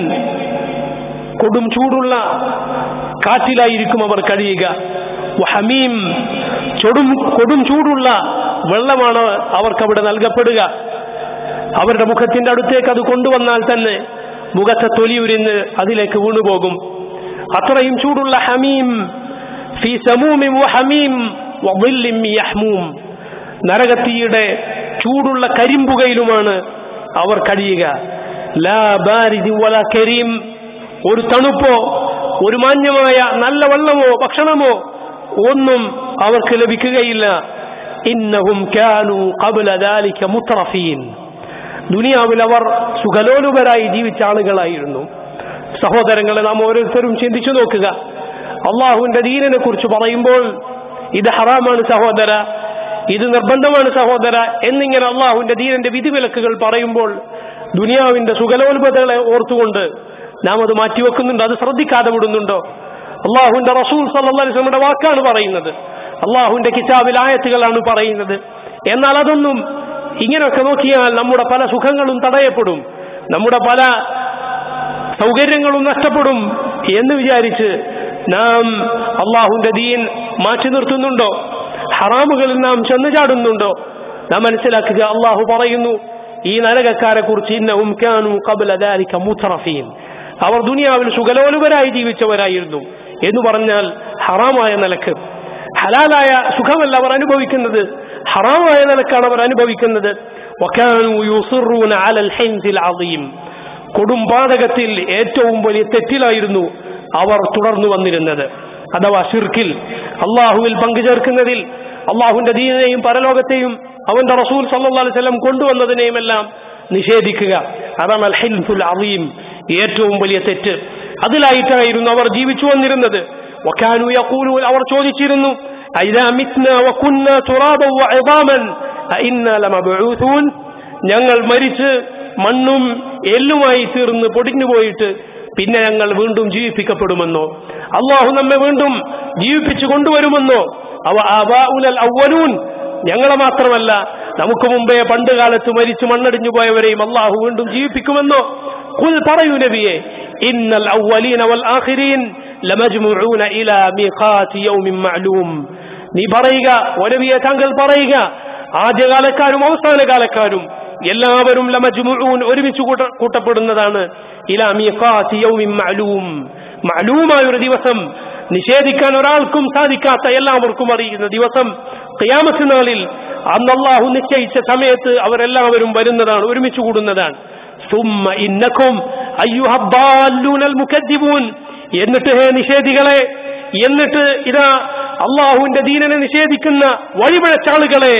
കൊടും ചൂടുള്ള കാറ്റിലായിരിക്കും അവർ കഴിയുക വഹമീം ചൊടും കൊടും ചൂടുള്ള വെള്ളമാണ് അവർക്ക് അവിടെ നൽകപ്പെടുക അവരുടെ മുഖത്തിന്റെ അടുത്തേക്ക് അത് കൊണ്ടുവന്നാൽ തന്നെ മുഖത്തെ തൊലി ഉരിഞ്ഞ് അതിലേക്ക് വീണുപോകും അത്രയും ചൂടുള്ള ഹമീം ഫി സമൂമിൻ വഹമീം വദില്ലിൻ മിൻ യഹ്മൂം നരകത്തീയുടെ ചൂടുള്ള കരിമ്പുകയിലുമാണ് അവർ കഴിയുക ലാ ബാരിദി വല കരീം ഒരു തണുപ്പോ ഒരു മാന്യമായ നല്ല വെള്ളമോ ഭക്ഷണമോ ഒന്നും അവർക്ക് ലഭിക്കുകയില്ല ഇന്നഹും കാനു ഖബ്ല ദാലിക മുത്രഫീൻ ദുനിയാവിൽ അവർ സുഖലോലുപരായി ജീവിച്ച ആളുകളായിരുന്നു സഹോദരങ്ങളെ നാം ഓരോരുത്തരും ചിന്തിച്ചു നോക്കുക അള്ളാഹുവിന്റെ ദീനിനെ കുറിച്ച് പറയുമ്പോൾ ഇത് ഹറാമാണ് സഹോദര ഇത് നിർബന്ധമാണ് സഹോദര എന്നിങ്ങനെ അള്ളാഹുവിന്റെ ദീനന്റെ വിധിവിലക്കുകൾ പറയുമ്പോൾ ദുനിയാവിന്റെ സുഖലോൽപതകളെ ഓർത്തുകൊണ്ട് നാം അത് മാറ്റിവെക്കുന്നുണ്ടോ അത് ശ്രദ്ധിക്കാതെ വിടുന്നുണ്ടോ അള്ളാഹുവിന്റെ റസൂൽ സല്ലാസ്ലമിയുടെ വാക്കാണ് പറയുന്നത് അള്ളാഹുവിന്റെ കിതാബിൽ ആയത്തുകളാണ് പറയുന്നത് എന്നാൽ അതൊന്നും ഇങ്ങനെയൊക്കെ നോക്കിയാൽ നമ്മുടെ പല സുഖങ്ങളും തടയപ്പെടും നമ്മുടെ പല സൗകര്യങ്ങളും നഷ്ടപ്പെടും എന്ന് വിചാരിച്ച് നാം അള്ളാഹുവിന്റെ ദീൻ മാറ്റി നിർത്തുന്നുണ്ടോ ഹറാമുകളിൽ നാം ചെന്നു ചാടുന്നുണ്ടോ നാം മനസ്സിലാക്കുക അള്ളാഹു പറയുന്നു ഈ നരകക്കാരെ കുറിച്ച് ഇന്നവും കാനു കബല ദാലിക മുത്തറഫീൻ അവർ ദുനിയാവിൽ സുഖലോലുപരായി ജീവിച്ചവരായിരുന്നു എന്ന് പറഞ്ഞാൽ ഹറാമായ നിലക്ക് ഹലാലായ സുഖമല്ല അവർ അനുഭവിക്കുന്നത് ഹറാമായ നിലക്കാണ് അവർ അനുഭവിക്കുന്നത് وكانوا يصرون على الحنث العظيم കൊടും പാതകത്തിൽ ഏറ്റവും വലിയ തെറ്റിലായിരുന്നു അവർ തുടർന്നു വന്നിരുന്നത് അഥവാ ഷിർക്കിൽ അള്ളാഹുവിൽ പങ്കുചേർക്കുന്നതിൽ അള്ളാഹുവിന്റെ ദീനിനെയും പരലോകത്തെയും അവന്റെ റസൂൽ സല്ലല്ലാഹു അലൈഹി വസല്ലം കൊണ്ടുവന്നതിനെയും എല്ലാം നിഷേധിക്കുക അതാണ് അൽ ഹിൽഫുൽ അളീം ഏറ്റവും വലിയ തെറ്റ് അതിലായിട്ടായിരുന്നു അവർ ജീവിച്ചു വന്നിരുന്നത് വക്കാനു യഖൂലൂൻ അവർ ചോദിച്ചിരുന്നു അഇദാ മിത്നാ വകുന്നാ തുറാബൻ വഇദാമൻ അഇന്നാ ലമബ്ഊഥൂൻ ഞങ്ങൾ മരിച്ച് മണ്ണും എല്ലുമായി തീർന്ന് പൊടിഞ്ഞു പോയിട്ട് പിന്നെ ഞങ്ങൾ വീണ്ടും ജീവിപ്പിക്കപ്പെടുമെന്നോ അള്ളാഹു നമ്മെ വീണ്ടും ജീവിപ്പിച്ചു കൊണ്ടുവരുമെന്നോ അവ ആബാഉലൽ അവലൂൻ ഞങ്ങളെ മാത്രമല്ല നമുക്ക് മുമ്പേ പണ്ട് കാലത്ത് മരിച്ചു മണ്ണടിഞ്ഞു പോയവരെയും അള്ളാഹു വീണ്ടും ജീവിപ്പിക്കുമെന്നോ കുൽ പറയൂ നബിയെ ഇന്നൽ അവലീന വൽ ആഖിരീൻ ലമജ്മുഊന ഇലാ മീഖാതി യൗമിൻ മഅലൂം നീ പറയുക ഒരവിയെ താങ്കൾ പറയുക ആദ്യകാലക്കാരും അവസാന കാലക്കാരും എല്ലാവരും ലമജ്മുഊൻ ഒരുമിച്ച് കൂട്ട- കൂട്ടപ്പെടുന്നതാണ് ഇലാ മീഖാതി യൗമിൻ മഅലൂം മഅലൂമായ ഒരു ദിവസം നിഷേധിക്കാൻ ഒരാൾക്കും സാധിക്കാത്ത എല്ലാവർക്കും അറിയുന്ന ദിവസം ഖിയാമത്ത് നാളിൽ അന്ന് അള്ളാഹു നിശ്ചയിച്ച സമയത്ത് അവരെല്ലാവരും വരുന്നതാണ് ഒരുമിച്ച് കൂടുന്നതാണ് ثم إنكم أيها الضالون المكذبون എന്നിട്ട് ഹേ നിഷേധികളെ എന്നിട്ട് ഇതാ അള്ളാഹുവിന്റെ ദീനനെ നിഷേധിക്കുന്ന വഴിപിഴച്ചാളുകളെ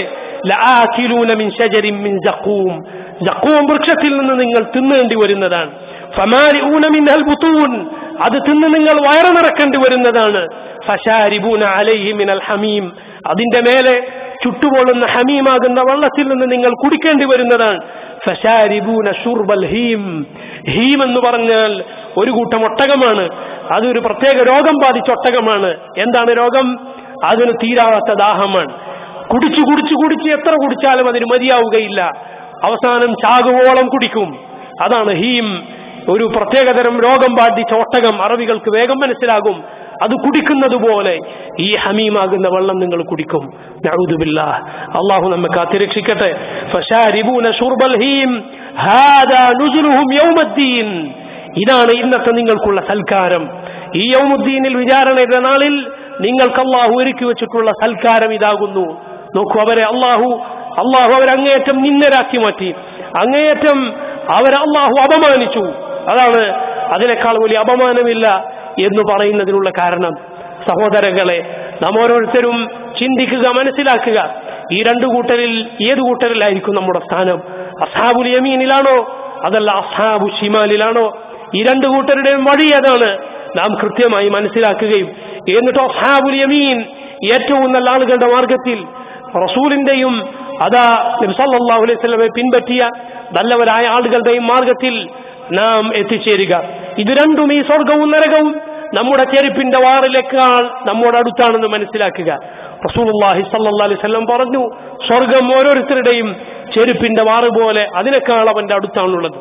ലആകിലൂന മിൻ ഷജരിൻ മിൻ സഖൂം സഖൂം വൃക്ഷത്തിൽ നിന്ന് നിങ്ങൾ തിന്നേണ്ടി വരുന്നതാണ് ഫമാലിഊന മിൻഹൽ ബുതൂൻ അത് തിന്ന് നിങ്ങൾ വയറ് നിറക്കേണ്ടി വരുന്നതാണ് ഫശാരിബൂന അലൈഹി മിനൽ ഹമീം അതിന്റെ മേലെ ചുട്ടുപൊള്ളുന്ന ഹമീമാകുന്ന വെള്ളത്തിൽ നിന്ന് നിങ്ങൾ കുടിക്കേണ്ടി വരുന്നതാണ് ഫശാരിബൂന ഷുർബൽ ഹീം ഹീം എന്ന് പറഞ്ഞാൽ ഒരു കൂട്ടം ഒട്ടകമാണ് അതൊരു പ്രത്യേക രോഗം ബാധിച്ച ഒട്ടകമാണ് എന്താണ് രോഗം അതിന് തീരാത്ത ദാഹമാണ് കുടിച്ചു കുടിച്ചു കുടിച്ച് എത്ര കുടിച്ചാലും അതിന് മതിയാവുകയില്ല അവസാനം ചാകുവോളം കുടിക്കും അതാണ് ഹീം ഒരു പ്രത്യേകതരം രോഗം ബാധിച്ച ഒട്ടകം അറബികൾക്ക് വേഗം മനസ്സിലാകും അത് കുടിക്കുന്നത് പോലെ ഈ ഹമീമാകുന്ന വെള്ളം നിങ്ങൾ കുടിക്കും നഊദുബില്ലാ അള്ളാഹു നമ്മെ കാത്തിരക്ഷിക്കട്ടെ ഫശാരിബൂന ഷുർബൽ ഹീം ഹാദാ നുസുലുഹും യൗമദ്ദീൻ ഇതാണ് ഇന്നത്തെ നിങ്ങൾക്കുള്ള സൽക്കാരം ഈ യൗമുദ്ദീനിൽ വിചാരണയുടെ നാളിൽ നിങ്ങൾക്ക് അള്ളാഹു ഒരുക്കി വെച്ചിട്ടുള്ള സൽക്കാരം ഇതാകുന്നു നോക്കൂ അവരെ അള്ളാഹു അള്ളാഹു അവരെ അങ്ങേയറ്റം നിന്നരാക്കി മാറ്റി അങ്ങേയറ്റം അവരെ അള്ളാഹു അപമാനിച്ചു അതാണ് അതിനേക്കാൾ വലിയ അപമാനമില്ല എന്ന് പറയുന്നതിനുള്ള കാരണം സഹോദരങ്ങളെ നാം ഓരോരുത്തരും ചിന്തിക്കുക മനസ്സിലാക്കുക ഈ രണ്ടു കൂട്ടരിൽ ഏത് കൂട്ടരിലായിരിക്കും നമ്മുടെ സ്ഥാനം അസാബുൽ യമീനിലാണോ അതല്ല അസാബു ഷിമാലിലാണോ ഈ രണ്ടു കൂട്ടരുടെയും വഴി ഏതാണ് നാം കൃത്യമായി മനസ്സിലാക്കുകയും എന്നിട്ടോ അസാബുൽ യമീൻ ഏറ്റവും നല്ല ആളുകളുടെ മാർഗത്തിൽ റസൂലിന്റെയും അതാ നബ്സല്ലാഹു അലൈഹി സ്വലമെ പിൻപറ്റിയ നല്ലവരായ ആളുകളുടെയും മാർഗത്തിൽ നാം എത്തിച്ചേരുക ഇത് രണ്ടും ഈ സ്വർഗവും നരകവും നമ്മുടെ ചെരുപ്പിന്റെ വാറിലേക്കാൾ നമ്മുടെ അടുത്താണെന്ന് മനസ്സിലാക്കുക റസൂലുള്ളാഹി സല്ലല്ലാഹു അലൈഹി വസല്ലം പറഞ്ഞു സ്വർഗം ഓരോരുത്തരുടെയും ചെരുപ്പിന്റെ വാറ് പോലെ അതിനേക്കാൾ അവന്റെ അടുത്താണുള്ളത്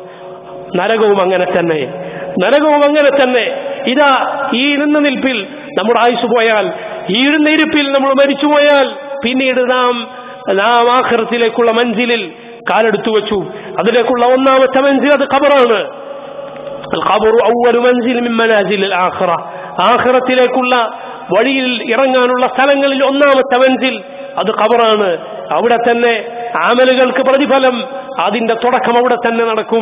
നരകവും അങ്ങനെ തന്നെ നരകവും അങ്ങനെ തന്നെ ഇതാ ഈ നിന്ന നിൽപ്പിൽ നമ്മുടെ ആയുസ് പോയാൽ ഈ ഇരുന്ന ഇരിപ്പിൽ നമ്മൾ മരിച്ചുപോയാൽ പിന്നീട് നാം നാം ആഖിറത്തിലേക്കുള്ള മഞ്ചിലിൽ കാലെടുത്തു വെച്ചു അതിലേക്കുള്ള ഒന്നാമത്തെ മഞ്ചിൽ അത് ഖബറാണ് القبر أول منزل من منازل الآخرة ആഖിറത്തിലേക്കുള്ള വഴിയിൽ ഇറങ്ങാനുള്ള സ്ഥലങ്ങളിൽ ഒന്നാമത്തെ മൻസിൽ അത് ഖബറാണ് അവിടെ തന്നെ ആമലുകൾക്ക് പ്രതിഫലം അതിന്റെ തുടക്കം അവിടെ തന്നെ നടക്കും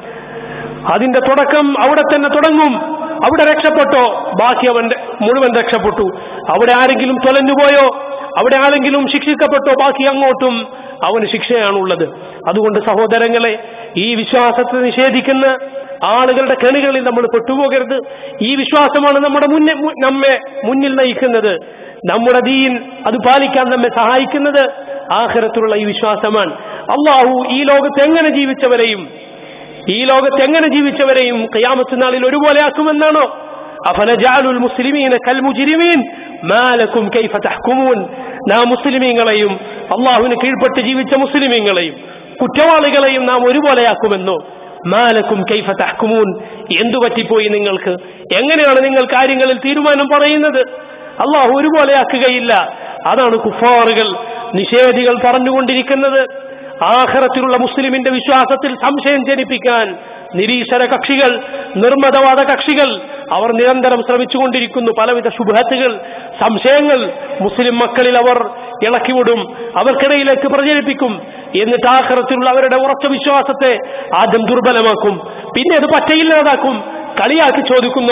അതിന്റെ തുടക്കം അവിടെ തന്നെ തുടങ്ങും അവിടെ രക്ഷപ്പെട്ടോ ബാക്കി അവന്റെ മുഴുവൻ രക്ഷപ്പെട്ടു അവിടെ ആരെങ്കിലും തൊലഞ്ഞുപോയോ അവിടെ ആരെങ്കിലും ശിക്ഷിക്കപ്പെട്ടോ ബാക്കി അങ്ങോട്ടും അവന് ശിക്ഷയാണുള്ളത് അതുകൊണ്ട് സഹോദരങ്ങളെ ഈ വിശ്വാസത്തെ നിഷേധിക്കുന്ന ആളുകളുടെ കെണികളിൽ നമ്മൾ പെട്ടുപോകരുത് ഈ വിശ്വാസമാണ് നമ്മുടെ മുന്നേ മു- നമ്മെ മുന്നിൽ നയിക്കുന്നത് നമ്മുടെ ദീൻ അത് പാലിക്കാൻ നമ്മെ സഹായിക്കുന്നത് ആഖിറത്തിലുള്ള ഈ വിശ്വാസമാണ് അള്ളാഹു ഈ ലോകത്ത് എങ്ങനെ ജീവിച്ചവരെയും ഈ ലോകത്ത് എങ്ങനെ ജീവിച്ചവരെയും ഖിയാമത്ത് നാളിൽ ഒരുപോലെ ആക്കുമെന്നാണോ അഫനജാലുൽ മുസ്ലിമീന കൽ മുജ്രിമീൻ മാലക്കും കൈഫ തഹ്കുമൂൻ നാം മുസ്ലിമീങ്ങളെയും അള്ളാഹുവിന് കീഴ്പ്പെട്ട് ജീവിച്ച മുസ്ലിമീങ്ങളെയും കുറ്റവാളികളെയും നാം ഒരുപോലെയാക്കുമെന്നോ മാലക്കും കൈഫ തഹ്കുമൂൻ എന്തു പറ്റിപ്പോയി നിങ്ങൾക്ക് എങ്ങനെയാണ് നിങ്ങൾ കാര്യങ്ങളിൽ തീരുമാനം പറയുന്നത് അള്ളാഹു ഒരുപോലെയാക്കുകയില്ല അതാണ് കുഫാറുകൾ നിഷേധികൾ പറഞ്ഞുകൊണ്ടിരിക്കുന്നത് ആഖിറത്തിലുള്ള മുസ്ലിമിന്റെ വിശ്വാസത്തിൽ സംശയം ജനിപ്പിക്കാൻ നിരീശ്വര കക്ഷികൾ നിർമ്മതവാദ കക്ഷികൾ അവർ നിരന്തരം ശ്രമിച്ചുകൊണ്ടിരിക്കുന്നു പലവിധ ശുഭത്തുകൾ സംശയങ്ങൾ മുസ്ലിം മക്കളിൽ അവർ ഇളക്കിവിടും അവർക്കിടയിലേക്ക് പ്രചരിപ്പിക്കും എന്നിട്ട് ആഖിറത്തിലുള്ള അവരുടെ ഉറച്ച വിശ്വാസത്തെ ആദ്യം ദുർബലമാക്കും പിന്നെ അത് പറ്റയില്ലാതാക്കും കളിയാക്കി ചോദിക്കുന്നവർ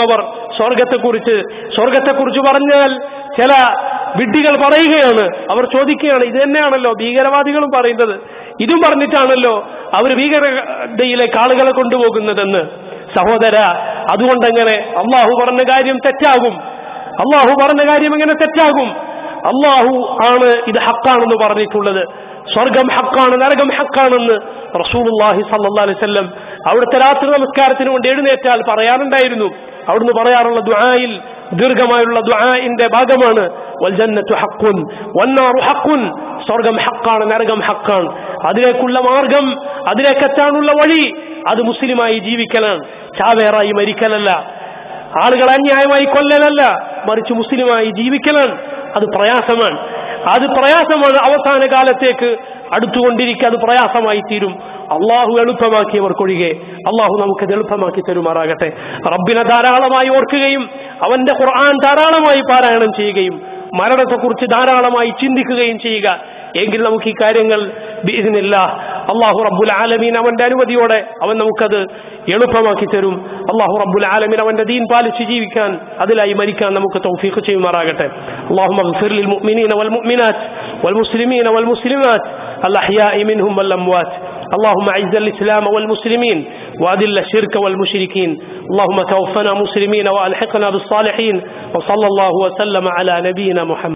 സ്വർഗത്തെക്കുറിച്ച് സ്വർഗത്തെക്കുറിച്ച് പറഞ്ഞാൽ ചില വിഡ്ഢികൾ പറയുകയാണ് അവർ ചോദിക്കുകയാണ് ഇത് തന്നെയാണല്ലോ ഭീകരവാദികളും പറയുന്നത് ഇതും പറഞ്ഞിട്ടാണല്ലോ അവർ ഭീകരതയിലേക്ക് ആളുകളെ കൊണ്ടുപോകുന്നതെന്ന് സഹോദര അതുകൊണ്ടെങ്ങനെ അള്ളാഹു പറഞ്ഞ കാര്യം തെറ്റാകും അള്ളാഹു പറഞ്ഞ കാര്യം എങ്ങനെ തെറ്റാകും അള്ളാഹു ആണ് ഇത് ഹക്കാണെന്ന് പറഞ്ഞിട്ടുള്ളത് സ്വർഗം ഹക്കാണ് നരകം ഹക്കാണെന്ന് റസൂലുള്ളാഹി സല്ലല്ലാഹു അലൈഹി വസല്ലം അവിടുത്തെ രാത്രി നമസ്കാരത്തിന് വേണ്ടി എഴുന്നേറ്റാൽ പറയാറുണ്ടായിരുന്നു അവിടുന്ന് പറയാറുള്ള ദുആയിൽ ദീർഘമായുള്ള ദുആഇന്റെ ഭാഗമാണ് വൽ ജന്നത്തു ഹഖുൻ വന്നാറു ഹഖുൻ സ്വർഗം ഹക്കാണ് നരകം ഹക്കാണ് അതിലേക്കുള്ള മാർഗം അതിലേക്കെത്താനുള്ള വഴി അത് മുസ്ലിമായി ജീവിക്കലാണ് ചാവേറായി മരിക്കലല്ല ആളുകളെ അന്യായമായി കൊല്ലലല്ല മറിച്ച് മുസ്ലിമായി ജീവിക്കലാണ് അത് പ്രയാസമാണ് അത് പ്രയാസമാണ് അവസാന കാലത്തേക്ക് അടുത്തുകൊണ്ടിരിക്കുക അത് പ്രയാസമായി തീരും അള്ളാഹു എളുപ്പമാക്കിയവർക്കൊഴികെ അള്ളാഹു നമുക്കത് എളുപ്പമാക്കി തരുമാറാകട്ടെ റബ്ബിനെ ധാരാളമായി ഓർക്കുകയും അവന്റെ ഖുർആൻ ധാരാളമായി പാരായണം ചെയ്യുകയും മരണത്തെക്കുറിച്ച് ധാരാളമായി ചിന്തിക്കുകയും ചെയ്യുക എങ്കിൽ നമുക്ക് ഈ കാര്യങ്ങൾ ബിഇദ്നില്ല അള്ളാഹു റബ്ബുൽ ആലമീൻ അവന്റെ അനുമതിയോടെ അവൻ നമുക്കത് എളുപ്പമാക്കി തരും അള്ളാഹു റബ്ബുൽ ആലമീൻ അവന്റെ ദീൻ പാലിച്ച് ജീവിക്കാൻ അതിലായി മരിക്കാൻ നമുക്ക് തൗഫീഖ് ചെയ്യുമാറാകട്ടെ اللهم اغفر للمؤمنين والمؤمنات والمسلمين والمسلمات الأحياء منهم والأموات اللهم اعز الإسلام والمسلمين وأذل الشرك والمشركين اللهم توفنا مسلمين وألحقنا بالصالحين وصلى الله وسلم على نبينا محمد